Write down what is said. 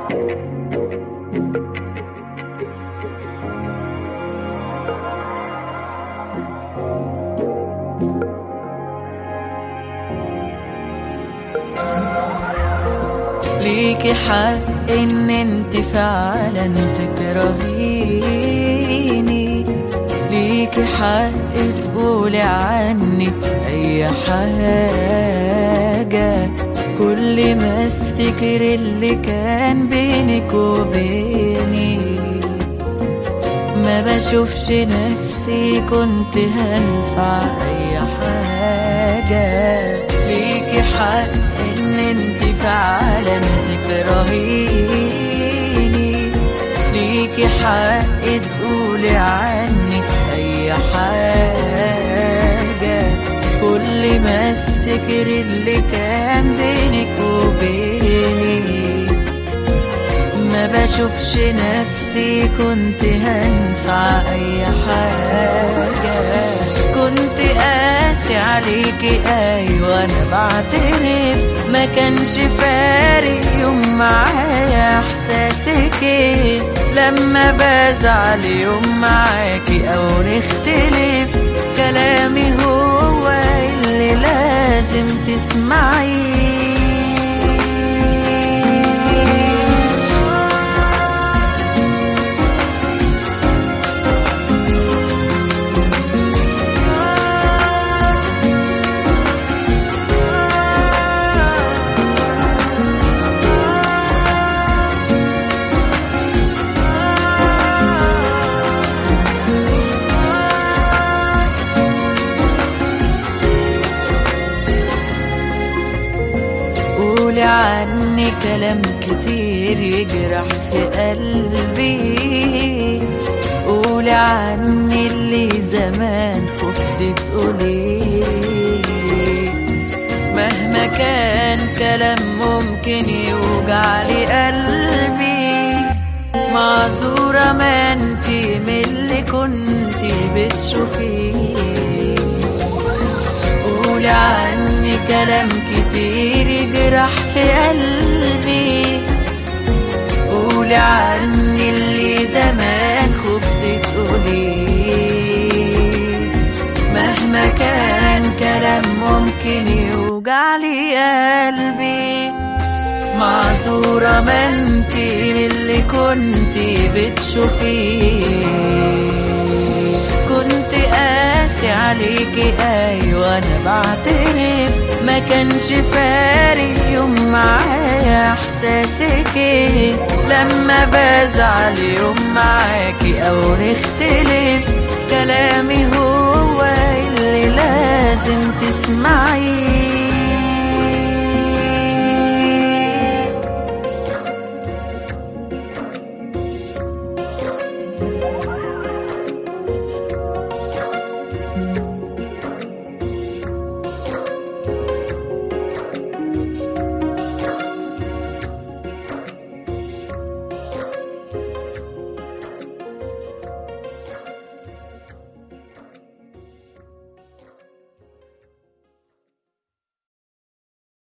ليكي حق ان انت فعلا تكرهيني ليكي حق تقولي عني اي حاجة كل ما افتكر اللي كان بينك وبيني ما بشوفش نفسي كنت هنفع اي حاجة ليكي حق ان انت فعلا تكرهيني ليكي حق تقولي عني اي حاجة كل ما افتكر اللي كان بينك وبيني ما بشوفش نفسي كنت هنفع اي حاجة كنت قاسي عليكي ايوه انا بعترف ما كانش فارق يوم معايا احساسك ايه لما بزعل يوم معاكي او نختلف كلامي هو اللي لازم تسمعيه قولي عني كلام كتير يجرح في قلبي قولي عني اللي زمان خفت تقولي مهما كان كلام ممكن يوجع لي قلبي معذورة ما انتي من اللي كنتي بتشوفيه قولي عني كلام كتير يجرح في قلبي قولي عني اللي زمان خفت تقولي مهما كان كلام ممكن يوجع لي قلبي معذورة ما انتي من اللي كنتي بتشوفيه كنت قاسي عليكي ايوه انا بعترف ما كانش فارق يوم معايا احساسك ايه لما بزعل يوم معاكي او نختلف كلامي هو اللي لازم تسمعيه